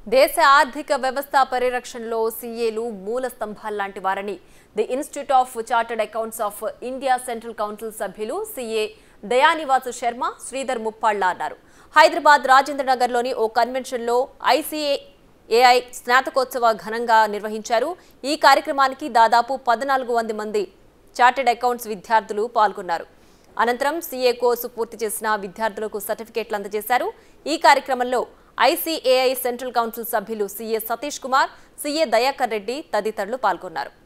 దేశ ఆర్థిక వ్యవస్థ పరిరక్షణలో సీఏలు మూల స్తంభాల్లాంటి వారని the institute of chartered accounts of India central council సభ్యులు సీఏ దయానివాస్ శర్మ శ్రీధర్ ముప్పాళ్ల అన్నారు హైదరాబాద్ రాజేంద్రనగర్లోని ఓ కన్వెన్షన్లో ఐసీఏ ఏఐ స్నాతకోత్సవ ఘనంగా నిర్వహించారు ఈ కార్యక్రమానికి దాదాపు పద్నాలుగు వంద మంది చార్టెడ్ అకౌంట్స్ విద్యార్థులు పాల్గొన్నారు అనంతరం సీఏ కోర్సు పూర్తి చేసిన విద్యార్థులకు సర్టిఫికేట్లు అందజేశారు ఈ కార్యక్రమంలో ఐసీఏఐ సెంట్రల్ కౌన్సిల్ సభ్యులు సీఏ సతీష్ కుమార్ సీఏ దయాకర్ రెడ్డి తదితరులు పాల్గొన్నారు